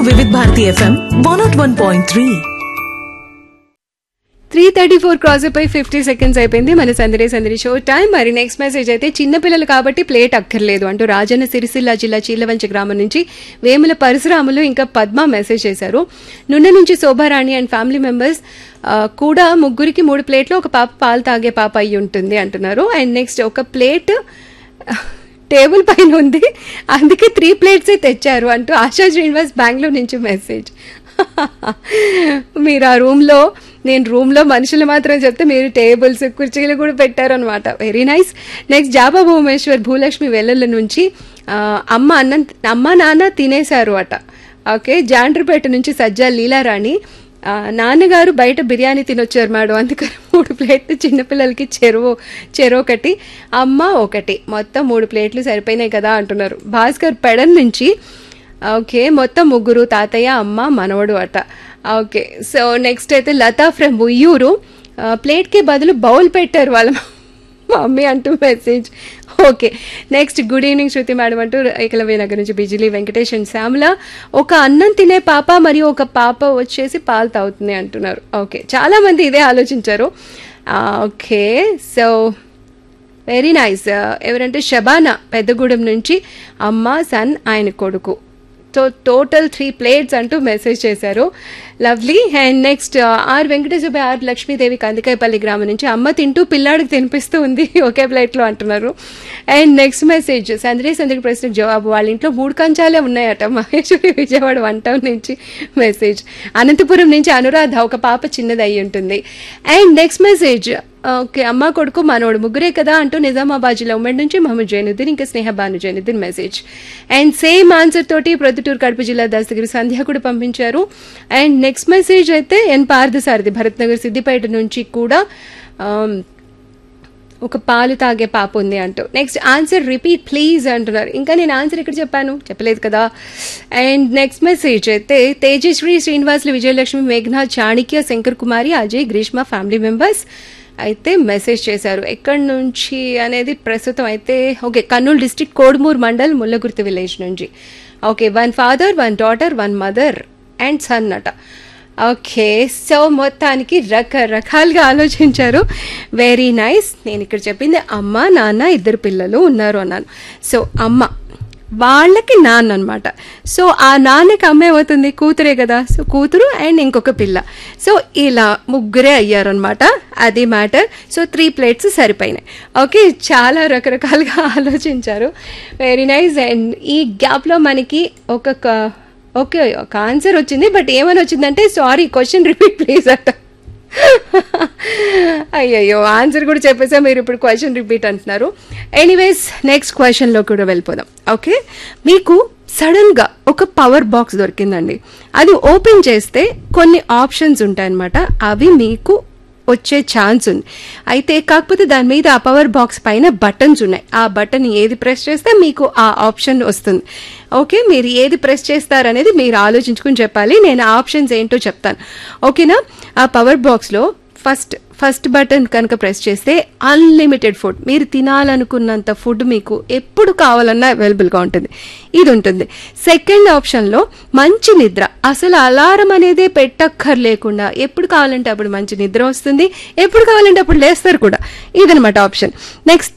వివిధ Bharati FM one naught one point three three thirty four cross అయిపోయి fifty seconds అయిపోయింది మన సందడి సందడి షో టైం మరి నెక్స్ట్ మెసేజ్ అయితే చిన్నపిల్లలు కాబట్టి ప్లేట్ అక్కర్లేదు అంటూ రాజన్న సిరిసిల్ల జిల్లా చీలవంచ గ్రామం నుంచి వేముల పరశురాములు ఇంకా పద్మ మెసేజ్ చేశారు నున్న నుంచి శోభారాణి అండ్ ఫ్యామిలీ మెంబర్స్ కూడా ముగ్గురికి మూడు ప్లేట్లు ఒక పాప పాలు తాగే పాప అయి ఉంటుంది అంటున్నారు అండ్ నెక్స్ట్ ఒక ప్లేట్ టేబుల్ పైన ఉంది అందుకే త్రీ ప్లేట్సే తెచ్చారు అంటూ ఆశా శ్రీనివాస్ బెంగళూరు నుంచి మెసేజ్ మీరు ఆ రూమ్లో నేను రూమ్లో మనుషులు మాత్రం చెప్తే మీరు టేబుల్స్ కుర్చీలు కూడా పెట్టారనమాట వెరీ నైస్ నెక్స్ట్ జాబా భువనేశ్వర్ భూలక్ష్మి వెల్లల నుంచి ఆ, అమ్మ అన్నం అమ్మ నాన్న తినేశారు అట ఓకే జాండ్రపేట నుంచి సజ్జా లీలారాణి ఆ, నాన్నగారు బయట బిర్యానీ తినొచ్చారు మేడం అందుకని మూడు ప్లేట్లు చిన్నపిల్లలకి చెరువు చెరువు ఒకటి అమ్మ ఒకటి మొత్తం మూడు ప్లేట్లు సరిపోయినాయి కదా అంటున్నారు భాస్కర్ పెడన్ నుంచి ఓకే మొత్తం ముగ్గురు తాతయ్య అమ్మ మనవడు అట ఓకే సో నెక్స్ట్ అయితే లతా ఫ్రమ్ ఉయ్యూరు ఆ, ప్లేట్కి బదులు బౌల్ పెట్టారు వాళ్ళ మమ్మీ అంటూ message okay next good evening Shruti madam అంటూ ఏకలవ్య నగర్ నుంచి బిజిలీ వెంకటేష్ అండ్ శ్యామల ఒక అన్నం తినే పాప మరియు ఒక పాప వచ్చేసి పాలు తాగుతుంది అంటున్నారు ఓకే చాలా మంది ఇదే ఆలోచించారు ఆ, ఓకే సో వెరీ నైస్ ఎవరంటే షబానా పెద్దగూడెం నుంచి అమ్మ సన్ ఆయన కొడుకు సో టోటల్ త్రీ ప్లేట్స్ అంటూ మెసేజ్ చేశారు lovely and next R Venkateswara R Lakshmidevi Kandikayapalli గ్రామం నుంచి అమ్మ తింటూ పిల్లాడికి తినిపిస్తూ ఉంది ఒకే ప్లేట్లో అంటున్నారు అండ్ నెక్స్ట్ మెసేజ్ సందడి సందడి ప్రశ్నకు జవాబు వాళ్ళ ఇంట్లో మూడు కంచాలే ఉన్నాయట మహేశ్వరి విజయవాడ వన్ టౌన్ నుంచి మెసేజ్ అనంతపురం నుంచి అనురాధ ఒక పాప చిన్నది అయి ఉంటుంది అండ్ నెక్స్ట్ మెసేజ్ ఓకే అమ్మ కొడుకు మనోడు ముగ్గురే కదా అంటూ నిజామాబాద్ జిల్లా ఉమ్మడి నుంచి మహమ్మద్ జైనుద్దీన్ ఇంకా Sneha Bhanu Zainuddin message and same answer తోటి ప్రొద్దుటూరు కడప జిల్లా దస్తగిరి సంధ్య కూడా పంపించారు అండ్ నెక్స్ట్ మెసేజ్ అయితే ఎన్ పార్థసారథి భరత్ నగర్ సిద్దిపేట నుంచి కూడా ఆమ్, ఒక పాలు తాగే పాప ఉంది అంటూ నెక్స్ట్ ఆన్సర్ రిపీట్ ప్లీజ్ అంటున్నారు ఇంకా నేను ఆన్సర్ ఇక్కడ చెప్పాను చెప్పలేదు కదా అండ్ నెక్స్ట్ మెసేజ్ అయితే తేజశ్రీ శ్రీనివాసులు విజయలక్ష్మి మేఘ్నా చాణిక్య శంకర్ కుమారి అజయ్ గ్రీష్మ ఫ్యామిలీ మెంబర్స్ అయితే మెసేజ్ చేశారు ఎక్కడి నుంచి అనేది ప్రస్తుతం అయితే okay Kurnool district Kodumur mandal Mullagurthi village నుంచి okay one father one daughter one mother and son అట ఓకే సో మొత్తానికి రకరకాలుగా ఆలోచించారు వెరీ నైస్ నేను ఇక్కడ చెప్పింది అమ్మ నాన్న ఇద్దరు పిల్లలు ఉన్నారు అన్నాను సో అమ్మ వాళ్ళకి నాన్న అనమాట సో ఆ నాన్నకి అమ్మ ఏమవుతుంది కూతురే కదా సో కూతురు అండ్ ఇంకొక పిల్ల సో ఇలా ముగ్గురే అయ్యారు అనమాట అది మ్యాటర్ సో త్రీ ప్లేట్స్ సరిపోయినాయి ఓకే చాలా రకరకాలుగా ఆలోచించారు వెరీ నైస్ అండ్ ఈ గ్యాప్లో మనకి ఒక క- ఓకే ఒక ఆన్సర్ వచ్చింది బట్ ఏమని వచ్చిందంటే సారీ క్వశ్చన్ రిపీట్ ప్లీజ్ అట అయ్యయ్యో ఆన్సర్ కూడా చెప్పేసా మీరు ఇప్పుడు క్వశ్చన్ రిపీట్ అంటున్నారు ఎనీవేస్ నెక్స్ట్ క్వశ్చన్లో కూడా వెళ్ళిపోదాం ఓకే మీకు సడన్గా ఒక పవర్ బాక్స్ దొరికిందండి అది ఓపెన్ చేస్తే కొన్ని ఆప్షన్స్ ఉంటాయన్నమాట అవి మీకు వచ్చే ఛాన్స్ ఉంది అయితే కాకపోతే దాని మీద ఆ పవర్ బాక్స్ పైన బటన్స్ ఉన్నాయి ఆ బటన్ ఏది ప్రెస్ చేస్తే మీకు ఆ ఆప్షన్ వస్తుంది ఓకే మీరు ఏది ప్రెస్ చేస్తారనేది మీరు ఆలోచించుకుని చెప్పాలి నేను ఆ ఆప్షన్స్ ఏంటో చెప్తాను ఓకేనా ఆ పవర్ బాక్స్లో ఫస్ట్ ఫస్ట్ బటన్ కనుక ప్రెస్ చేస్తే అన్లిమిటెడ్ ఫుడ్ మీరు తినాలనుకున్నంత ఫుడ్ మీకు ఎప్పుడు కావాలన్నా అవైలబుల్గా ఉంటుంది ఇది ఉంటుంది సెకండ్ ఆప్షన్లో మంచి నిద్ర అసలు అలారం అనేది పెట్టక్కర్ లేకుండా ఎప్పుడు కావాలంటే అప్పుడు మంచి నిద్ర వస్తుంది ఎప్పుడు కావాలంటే అప్పుడు లేస్తారు కూడా ఇదనమాట ఆప్షన్ నెక్స్ట్